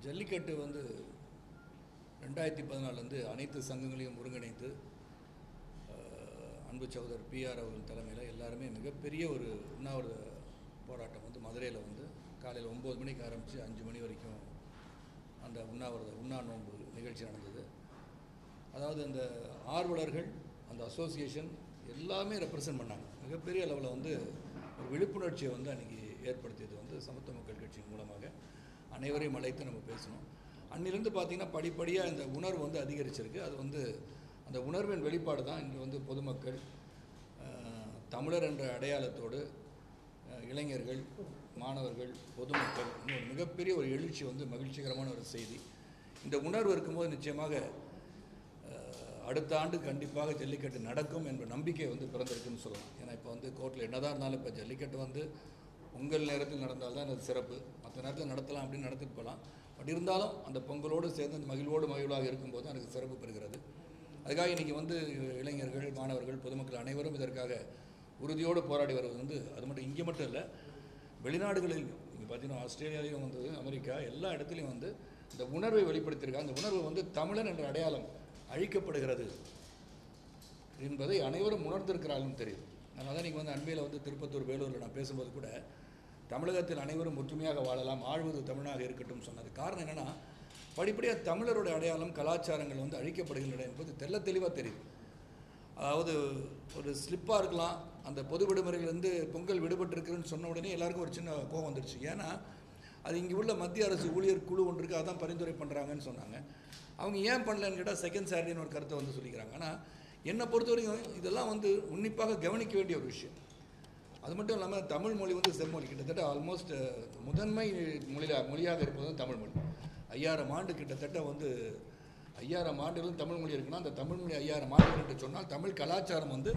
ஜல்லிக்கட்டு வந்து ரெண்டாயிரத்தி பதினாலேருந்து அனைத்து சங்கங்களையும் ஒருங்கிணைத்து அஹ், அன்பு சகோதரர் பிஆர் அவர்கள் தலைமையில் எல்லாருமே மிகப்பெரிய ஒரு உண்ணாவிரத போராட்டம் வந்து மதுரையில் வந்து காலையில் ஒம்பது மணிக்கு ஆரம்பித்து அஞ்சு மணி வரைக்கும் அந்த உண்ணாவிரத உண்ணா நோன்பு நிகழ்ச்சி நடந்தது அதாவது அந்த ஆர்வலர்கள் அந்த அசோசியேஷன் எல்லாமே ரெப்ரசன்ட் பண்ணாங்க மிகப்பெரிய அளவில் வந்து ஒரு விழிப்புணர்ச்சியை வந்து அன்றைக்கி ஏற்படுத்தியது வந்து சமத்துவ மக்கள் கட்சியின் மூலமாக அனைவரையும் அழைத்து நம்ம பேசணும் அன்னிலிருந்து பார்த்திங்கன்னா படிப்படியாக இந்த உணர்வு வந்து அதிகரிச்சிருக்கு அது வந்து அந்த உணர்வின் வெளிப்பாடு தான் இன்று வந்து பொதுமக்கள் அஹ், தமிழர் என்ற அடையாளத்தோடு அஹ், இளைஞர்கள் மாணவர்கள் பொதுமக்கள் இன்னும் ஒரு மிகப்பெரிய ஒரு எழுச்சி வந்து மகிழ்ச்சிகரமான ஒரு செய்தி இந்த உணர்வு இருக்கும்போது நிச்சயமாக அஹ், அடுத்த ஆண்டு கண்டிப்பாக ஜல்லிக்கட்டு நடக்கும் என்ற நம்பிக்கை வந்து பிறந்திருக்குன்னு சொல்லலாம் ஏன்னா இப்போ வந்து கோர்ட்டில் என்னதான் இருந்தாலும் இப்போ ஜல்லிக்கட்டு வந்து உங்கள் நேரத்தில் நடந்தால்தான் அது சிறப்பு மற்ற நேரத்தில் நடத்தலாம் அப்படின்னு நடத்திட்டு போகலாம் பட் இருந்தாலும் அந்த பொங்கலோடு சேர்ந்து அந்த மகிழ்வோடு மகிழ்வாக இருக்கும்போது அதுக்கு சிறப்பு பெறுகிறது அதுக்காக இன்றைக்கி வந்து இளைஞர்கள் மாணவர்கள் பொதுமக்கள் அனைவரும் இதற்காக உறுதியோடு போராடி வருவது வந்து அது மட்டும் இங்கே மட்டும் இல்லை வெளிநாடுகளிலும் நீங்கள் பார்த்தீங்கன்னா ஆஸ்திரேலியாலையும் வந்து அமெரிக்கா எல்லா இடத்துலையும் வந்து இந்த உணர்வை வெளிப்படுத்தியிருக்காங்க அந்த உணர்வு வந்து தமிழன் என்ற அடையாளம் அழிக்கப்படுகிறது என்பதை அனைவரும் உணர்ந்திருக்கிறார்கள் தெரியுது அதனால தான் நீங்கள் வந்து அண்மையில் வந்து திருப்பத்தூர் வேலூரில் நான் பேசும்போது கூட தமிழகத்தில் அனைவரும் ஒற்றுமையாக வாழலாம் ஆழ்வது தமிழனாக இருக்கட்டும் சொன்னது காரணம் என்னென்னா படிப்படியாக தமிழருடைய அடையாளம் கலாச்சாரங்கள் வந்து அழிக்கப்படுகின்றன என்பது தெள்ள தெளிவாக தெரியுது அதாவது ஒரு ஸ்லிப்பாக இருக்கலாம் அந்த பொது விடுமுறையிலேருந்து பொங்கல் விடுபட்டிருக்குன்னு சொன்ன உடனே எல்லாருக்கும் ஒரு சின்ன கோபம் வந்துடுச்சு ஏன்னா அது இங்கே உள்ள மத்திய அரசு ஊழியர் குழு ஒன்று இருக்குது அதான் பரிந்துரை பண்ணுறாங்கன்னு சொன்னாங்க அவங்க ஏன் பண்ணலன்னு கேட்டால் செகண்ட் சாட்டர்டேன்னு ஒரு கருத்தை வந்து சொல்லிக்கிறாங்க ஆனால் என்னை பொறுத்த வரைக்கும் இதெல்லாம் வந்து உன்னிப்பாக கவனிக்க வேண்டிய ஒரு விஷயம் அது மட்டும் இல்லாமல் தமிழ் மொழி வந்து செம்மொழி கிட்டத்தட்ட ஆல்மோஸ்ட் முதன்மை மொழியா மொழியாக இருப்பது வந்து தமிழ் மொழி ஐயாயிரம் ஆண்டு கிட்டத்தட்ட வந்து ஐயாயிரம் ஆண்டுகளும் தமிழ் மொழி இருக்குன்னா அந்த தமிழ் மொழி ஐயாயிரம் ஆண்டுகள் என்று சொன்னால் தமிழ் கலாச்சாரம் வந்து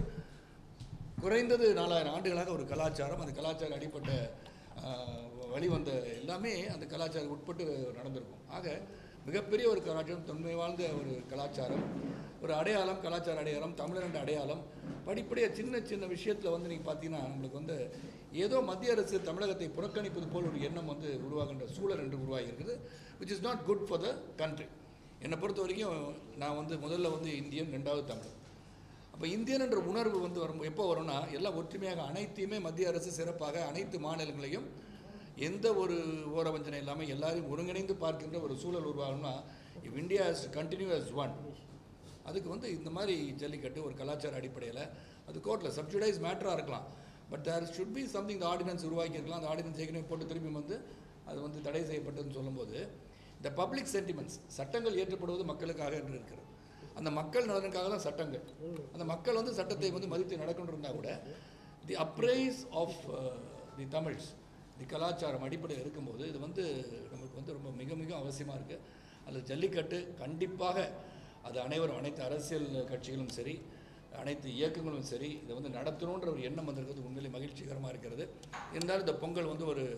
குறைந்தது நாலாயிரம் ஆண்டுகளாக ஒரு கலாச்சாரம் அந்த கலாச்சாரம் அடிப்பட்ட ஆஹ், வழிவந்த எல்லாமே அந்த கலாச்சாரம் உட்பட்டு நடந்திருக்கும் ஆக மிகப்பெரிய ஒரு கலாச்சாரம் தொன்மை வாழ்ந்த ஒரு கலாச்சாரம் ஒரு அடையாளம் கலாச்சார அடையாளம் தமிழர் என்ற அடையாளம் படிப்படியாக சின்ன சின்ன விஷயத்தில் வந்து நீங்கள் பார்த்தீங்கன்னா நம்மளுக்கு வந்து ஏதோ மத்திய அரசு தமிழகத்தை புறக்கணிப்பது போல் ஒரு எண்ணம் வந்து உருவாகின்ற சூழல் என்று உருவாகி இருக்குது which is not good for the country என்னை பொறுத்த வரைக்கும் நான் வந்து முதல்ல வந்து இந்தியன் ரெண்டாவது தமிழ் அப்போ இந்தியன் என்ற உணர்வு வந்து வரும் எப்போ வரும்னா எல்லாம் ஒற்றுமையாக அனைத்தையுமே மத்திய அரசு சிறப்பாக அனைத்து மாநிலங்களையும் எந்த ஒரு ஓரவஞ்சனை இல்லாமல் எல்லாரையும் ஒருங்கிணைந்து பார்க்கின்ற ஒரு சூழல் உருவாகணும்னா if India is continue as one அதுக்கு வந்து இந்த மாதிரி ஜல்லிக்கட்டு ஒரு கலாச்சார அடிப்படையில் அது கோர்ட்டில் சப்சிடைஸ் மேட்டராக இருக்கலாம் but there should be something இந்த ஆர்டினன்ஸ் உருவாக்கியிருக்கலாம் அந்த ஆர்டினன்ஸ் ஏற்கனவே போட்டு திரும்பி வந்து அது வந்து தடை செய்யப்பட்டதுன்னு சொல்லும்போது இந்த பப்ளிக் சென்டிமெண்ட்ஸ் சட்டங்கள் ஏற்றப்படுவது மக்களுக்காக என்று இருக்கிறது அந்த மக்கள் நலனுக்காக தான் சட்டங்கள் அந்த மக்கள் வந்து சட்டத்தை வந்து மதித்து நடக்கணும் இருந்தால் கூட the uprise of the Tamils the கலாச்சாரம் அடிப்படையில் இருக்கும்போது இது வந்து நமக்கு வந்து ரொம்ப மிக மிக அவசியமாக இருக்குது அதில் ஜல்லிக்கட்டு கண்டிப்பாக அது அனைவரும் அனைத்து அரசியல் கட்சிகளும் சரி அனைத்து இயக்கங்களும் சரி இதை வந்து நடத்தணுன்ற ஒரு எண்ணம் வந்திருக்கிறது உண்மையிலே மகிழ்ச்சிகரமாக இருக்கிறது இருந்தாலும் இந்த பொங்கல் வந்து ஒரு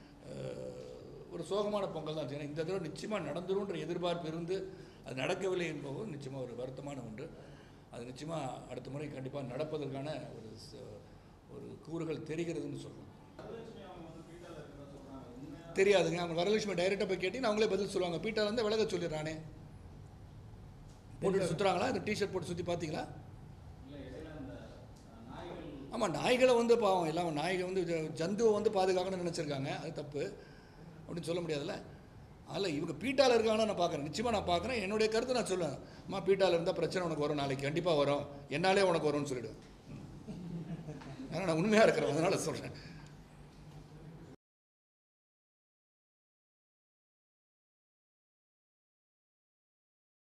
அஹ், ஒரு சோகமான பொங்கல் தான் ஏன்னா இந்த தடவை நிச்சயமாக நடந்துருன்ற எதிர்பார்ப்பு இருந்து அது நடக்கவில்லை என்பது நிச்சயமாக ஒரு வருத்தமான ஒன்று அது நிச்சயமாக அடுத்த முறை கண்டிப்பாக நடப்பதற்கான ஒரு ச- ஒரு கூறுகள் தெரிகிறதுன்னு சொல்லணும் தெரியாதுங்க அவங்க வரலட்சுமி டைரெக்டாக போய் கேட்டீங்கன்னா அவங்களே பதில் சொல்லுவாங்க பீட்டர் வந்து விலக சொல்லிடுறானே போட்டு சுற்றுறாங்களா இந்த டிஷர்ட் போட்டு சுற்றி பார்த்தீங்களா ஆமாம் நாய்களை வந்து பாவம் எல்லாம் நாய்கள் வந்து ஜ- ஜந்துவை வந்து பாதுகாக்கணும்னு நினச்சிருக்காங்க அது தப்பு அப்படின்னு சொல்ல முடியாதுல்ல அதில் இவங்க பீட்டாவில் இருக்காங்கன்னு நான் பார்க்குறேன் நிச்சயமாக நான் பார்க்குறேன் என்னுடைய கருத்தை நான் சொல்லுவேன் அம்மா பீட்டாவில் இருந்தால் பிரச்சனை உனக்கு வரும் நாளைக்கு கண்டிப்பாக வரும் என்னாலே உனக்கு வரும்னு சொல்லிவிடுவேன் ஏன்னா நான் உண்மையாக இருக்கிறேன் அதனால் சொல்கிறேன்